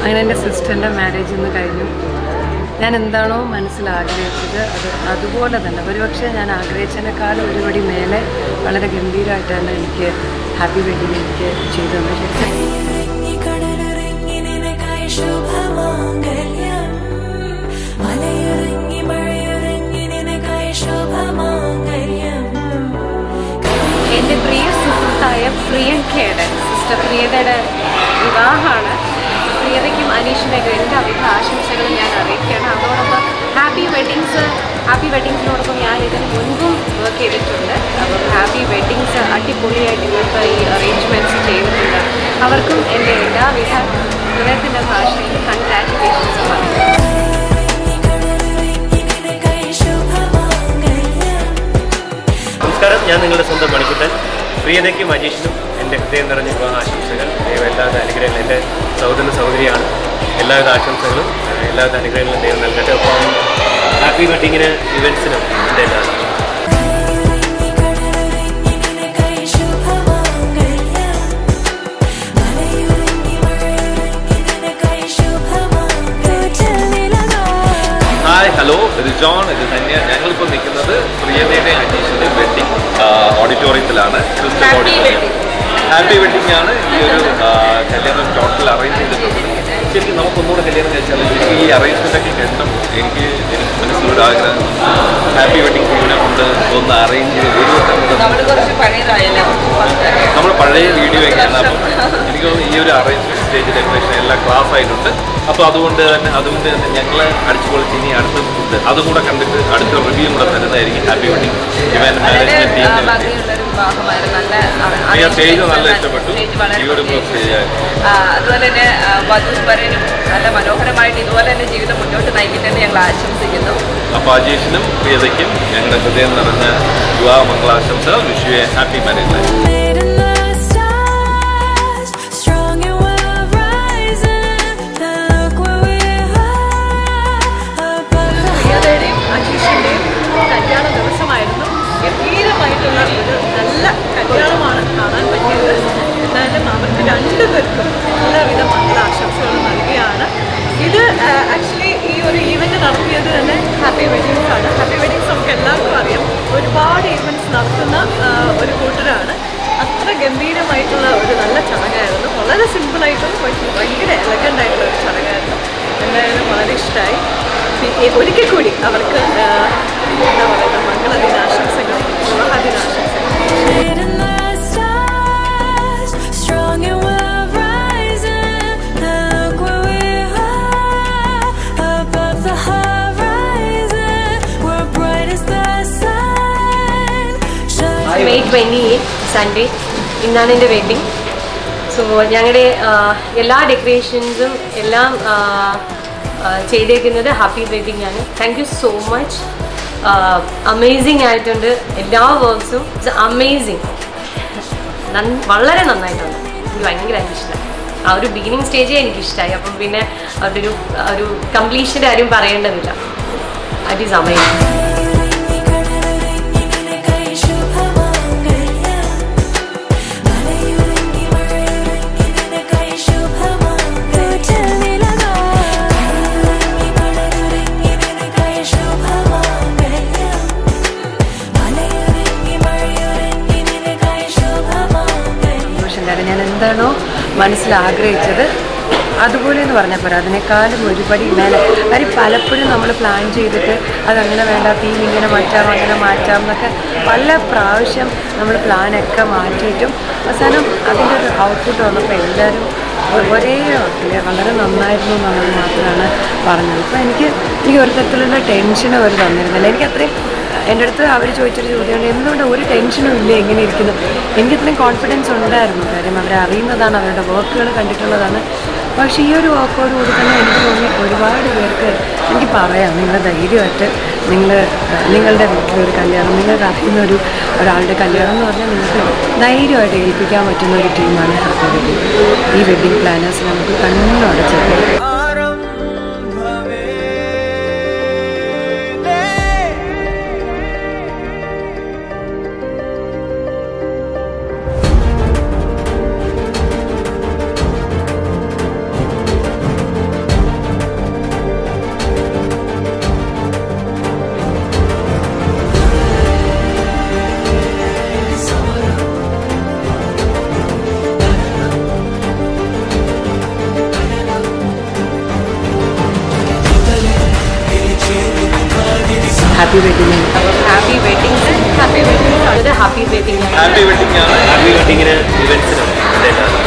അങ്ങനെ എൻ്റെ സിസ്റ്ററിൻ്റെ മാരേജ് ഇന്ന് കഴിഞ്ഞു ഞാൻ എന്താണോ മനസ്സിൽ ആഗ്രഹിച്ചത് അത് അതുപോലെ തന്നെ ഒരുപക്ഷെ ഞാൻ ആഗ്രഹിച്ചതിനേക്കാൾ ഒരുപടി മേലെ വളരെ ഗംഭീരമായിട്ടാണ് എനിക്ക് ഹാപ്പി വെഡിങ് എനിക്ക് ചെയ്തു തന്നത് ശരിക്കും ഇറങ്ങി കടലിറങ്ങി നിനക്കായി ശുഭമാംഗല്യം മലയിറങ്ങി മഴയിറങ്ങി നിനക്കായി ശുഭമാംഗല്യം എൻ്റെ പ്രിയ സുഹൃത്തായ പ്രിയങ്കയുടെ സിസ്റ്റർ പ്രിയതയുടെ വിവാഹമാണ് പ്രിയതയ്ക്കും അനീഷിൻ്റെയൊക്കെ എല്ലാവിധ ആശംസകളും ഞാൻ അറിയിക്കുകയാണ് അതോടൊപ്പം ഹാപ്പി വെഡിങ്സ് ഹാപ്പി വെഡിങ്സിനോടൊപ്പം ഞാൻ ഇതിന് മുൻപും വർക്ക് ചെയ്തിട്ടുണ്ട് അപ്പം ഹാപ്പി വെഡിങ്സ് അടിപൊളിയായിട്ട് ഇങ്ങനത്തെ ഈ അറേഞ്ച്മെൻറ്റ്സ് ചെയ്തിട്ടുണ്ട് അവർക്കും എൻ്റെ എല്ലാവിധ ഹൃദയത്തിൻ്റെ ഭാഷയിൽ കൺഗ്രാറ്റുലേഷൻസ് പറഞ്ഞു ഇറങ്ങി കടലിറങ്ങി നിനക്കായി ശുഭമാംഗല്യം നമസ്കാരം ഞാൻ നിങ്ങളുടെ സ്വന്തം മണിക്കുട്ടൻ പ്രിയതയ്ക്കും അജീഷിനും എൻ്റെ ഹൃദയം നിറഞ്ഞ വിവാഹ ആശംസകൾ ദൈവം എല്ലാവിധ അനുഗ്രഹങ്ങളും എൻ്റെ സഹോദരൻ സഹോദരിയാണ് എല്ലാവിധ ആശംസകളും ഏഹ് എല്ലാവിധ അനുഗ്രഹങ്ങളും ദൈവം നൽകട്ടെ ഒപ്പം ഹാപ്പി വെഡിങ്ങിന് ഇവൻസിനും എൻ്റെ എല്ലാ ആശംസകളും ഇറങ്ങി കടലിറങ്ങി നിനക്കായി ശുഭമാംഗല്യം മലയിറങ്ങി മഴയിറങ്ങി നിനക്കായി ശുഭമാംഗല്യം ഹായ് ഹലോ ഇത് ജോൺ ഇത് തന്നെയാണ് ഞങ്ങളിപ്പോൾ നിൽക്കുന്നത് പ്രിയതയുടെ അനീഷിന്റെ വെഡിങ് ഓഡിറ്റോറിയത്തിലാണ് ക്രിസ്റ്റൽ ഓഡിറ്റോറിയം ഹാപ്പി വെഡിങ് ആണ് ഈ ഒരു ആ, കല്യാണം ടോട്ടൽ അറേഞ്ച് ചെയ്തിട്ടുണ്ട് ശരിക്കും നമുക്കൊന്നുകൂടെ കല്യാണം കഴിച്ചാൽ ശരിക്കും ഈ അറേഞ്ച്മെന്റ് ഒക്കെ കേട്ടപ്പോൾ എനിക്ക് എനിക്ക് മനസ്സിലൊരു ആഗ്രഹം ഹാപ്പി വെഡിങ് ടീമിനെ കൊണ്ട് ഒന്ന് അറേഞ്ച് ചെയ്ത് ഒരു വട്ടം കൂടെ നമ്മൾ കുറച്ച് പഴയതായല്ലോ നമ്മൾ പഴയ വീഡിയോ ഒക്കെയാണ് അപ്പം എനിക്ക് തോന്നുന്നു ഈ ഒരു അറേഞ്ച്മെന്റ് സ്റ്റേജ് ഡെക്കറേഷൻ എല്ലാം ക്ലാസ് ആയിട്ടുണ്ട് അപ്പോൾ അതുകൊണ്ട് തന്നെ അതുകൊണ്ട് തന്നെ ഞങ്ങൾ അടിച്ചു പൊളിച്ച് ഇനി അടുത്ത ഫുഡ് അതും കൂടെ കണ്ടിട്ട് അടുത്ത റിവ്യൂ കൂടെ തരുന്നതായിരിക്കും ഹാപ്പി വെഡിങ് ഇവന്റ് മാനേജ്മെന്റ് ടീമിന് വേണ്ടി ഭംഗിയുള്ളൊരു വിവാഹമായിരുന്നു നല്ല എനിക്ക് ആ സ്റ്റേജ് നല്ല ഇഷ്ടപ്പെട്ടു ബ്യൂട്ടിഫുൾ സ്റ്റേജ് ആയിരുന്നു ആ, അതുപോലെ തന്നെ ആ, വധു വരനും നല്ല മനോഹരമായിട്ട് ഇതുപോലെ തന്നെ ജീവിതം മുന്നോട്ട് നയിക്കട്ടെ എന്ന് ഞങ്ങൾ ആശംസിക്കുന്നു അപ്പോൾ അജീഷിനും പ്രിയതയ്ക്കും ഞങ്ങളുടെ ഹൃദയം നിറഞ്ഞ വിവാഹ മംഗളാശംസകൾ wish you a happy marriage life Made in the stars, strong and we're rising. Look where we are, above the പ്രിയതയുടെയും അജീഷിൻ്റെയും കല്യാണ ദിവസമായിരുന്നു ഗംഭീരമായിട്ടുള്ള ഒരു നല്ല കല്യാണമാണ് കാണാൻ പറ്റിയത് എന്നാലും അവർക്ക് രണ്ടുപേർക്കും എല്ലാവിധ മംഗളാശംസകളും നൽകുകയാണ് ഇത് ആക്ച്വലി ഈ ഒരു ഈവൻറ്റ് നടത്തിയത് തന്നെ ഹാപ്പി വെഡിങ്സ് ആണ് ഹാപ്പി വെഡിങ്സ് നമുക്ക് എല്ലാവർക്കും അറിയാം ഒരുപാട് ഈവൻറ്റ്സ് നടത്തുന്ന ആ, ഒരു കൂട്ടരാണ് അത്ര ഗംഭീരമായിട്ടുള്ള ഒരു നല്ല ചടങ്ങായിരുന്നു വളരെ സിമ്പിളായിട്ടും പക്ഷേ ഭയങ്കര എലഗൻ്റ് ആയിട്ടുള്ള ഒരു ചടങ്ങായിരുന്നു എന്തായാലും വളരെ ഇഷ്ടമായി പി- ഒരിക്കൽ കൂടി അവർക്ക് ആ, എന്താ പറയുക മംഗളദിനാശംസകൾ വിവാഹദിനാശംസകൾ Made in the stars, strong and we're rising. Look where we are, above the horizon. We're bright as the sun. Shine May twenty eight Sunday ഇന്നാണ് എൻ്റെ വെഡിങ് സോ ഞങ്ങളുടെ എല്ലാ ഡെക്കറേഷൻസും എല്ലാം ആ, ആ, ചെയ്തേക്കുന്നത് ഹാപ്പി വെഡിങ് ആണ് thank you so much amazing ആയിട്ടുണ്ട് എല്ലാ വർക്ക്സും ഇറ്റ്സ് അമേസിങ് വളരെ നന്നായിട്ടുണ്ട് എനിക്ക് ഭയങ്കരമായിട്ട് ഇഷ്ടമായി ആ ഒരു ബിഗിനിങ് സ്റ്റേജേ എനിക്ക് ഇഷ്ടമായി അപ്പം പിന്നെ അവരുടെ ഒരു ആ ഒരു കംപ്ലീഷൻ്റെ കാര്യം പറയേണ്ടതില്ല അറ്റ് ഈസ് അമേസിങ് ഇറങ്ങി കടലിറങ്ങി നിനക്കായി ശുഭമാംഗല്യം മലയിറങ്ങി മഴയിറങ്ങി നിനക്കായി ശുഭമാംഗല്യം ഇറങ്ങി കടലിറങ്ങി നിനക്കായി ശുഭമാംഗല്യം മലയിറങ്ങി മഴയിറങ്ങി നിനക്കായി ശുഭമാംഗല്യം സന്തോഷം കാരണം ഞാൻ എന്താണോ മനസ്സിൽ ആഗ്രഹിച്ചത് അതുപോലെ എന്ന് പറഞ്ഞാൽ പോരാ അതിനേക്കാളും ഒരുപടി മേലെ കാര്യം പലപ്പോഴും നമ്മൾ പ്ലാൻ ചെയ്തിട്ട് അതങ്ങനെ വേണ്ട തീം ഇങ്ങനെ മാറ്റാം അങ്ങനെ മാറ്റാം എന്നൊക്കെ പല പ്രാവശ്യം നമ്മൾ പ്ലാനൊക്കെ മാറ്റിയിട്ടും അവസാനം അതിൻ്റെ ഒരു ഔട്ട്പുട്ട് വന്നപ്പോൾ എല്ലാവരും ഒ- ഒരേ വാക്കിൽ വളരെ നന്നായിരുന്നു എന്നുള്ളത് മാത്രമാണ് പറഞ്ഞത് അപ്പോൾ എനിക്ക് എനിക്ക് ഒരു തരത്തിലുള്ള ടെൻഷനും അവർ തന്നിരുന്നില്ല എനിക്ക് അത്രയും എൻ്റെ അടുത്ത് അവർ ചോദിച്ചൊരു ചോദ്യമുണ്ട് എന്തുകൊണ്ട് ഒരു ടെൻഷനും ഇല്ല എങ്ങനെ ഇരിക്കുന്നു എനിക്ക് അത്രയും കോൺഫിഡൻസ് ഉണ്ടായിരുന്നു കാര്യം അവരെ അറിയുന്നതാണ് അവരുടെ വർക്കുകൾ കണ്ടിട്ടുള്ളതാണ് പക്ഷേ ഈ ഒരു വർക്കോടുകൂടി തന്നെ എനിക്ക് തോന്നി ഒരുപാട് പേർക്ക് എനിക്ക് പറയാം നിങ്ങൾ ധൈര്യമായിട്ട് നിങ്ങൾ നിങ്ങളുടെ വീട്ടിലൊരു കല്യാണം നിങ്ങൾക്ക് അറിയുന്ന ഒരു ഒരാളുടെ കല്യാണം എന്ന് പറഞ്ഞാൽ നിങ്ങൾക്ക് ധൈര്യമായിട്ട് ഏൽപ്പിക്കാൻ പറ്റുന്ന ഒരു ടീമാണ് ഹാപ്പി വെഡിങ് ഈ വെഡിങ് പ്ലാനേഴ്സ് നമുക്ക് കണ്ണു അടച്ചേക്കും ഹാപ്പി വെഡിങ് ആണ് ഹാപ്പി വെഡിങ്ങിന് ഇവൻസിനും